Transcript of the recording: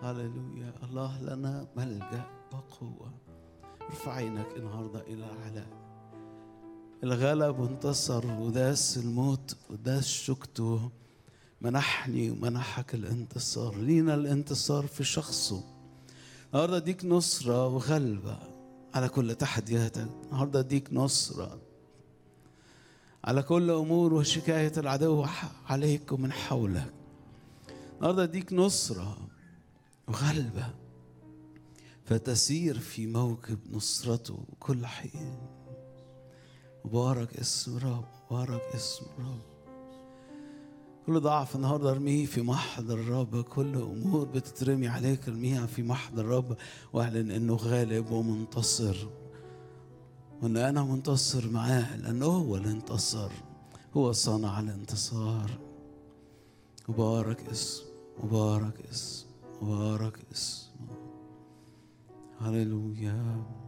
هللويا الله لنا ملجأ وقوة ارفع عينك النهاردة إلى العلاء الغلب وانتصر وداس الموت وداس شكته منحني ومنحك الانتصار لينا الانتصار في شخصه النهارده اديك نصرة وغلبة على كل تحدياتك النهارده اديك نصرة على كل امور وشكاية العدو عليك ومن حولك النهارده اديك نصرة وغلبة فتسير في موكب نصرته كل حين مبارك اسم رب مبارك اسم رب كل ضعف النهارده ارميه في محضر الرب كل امور بتترمي عليك ارميها في محضر الرب واعلن انه غالب ومنتصر وان انا منتصر معاه لانه هو اللي انتصر هو صنع الانتصار مبارك اسم مبارك اسم مبارك اسم هللويا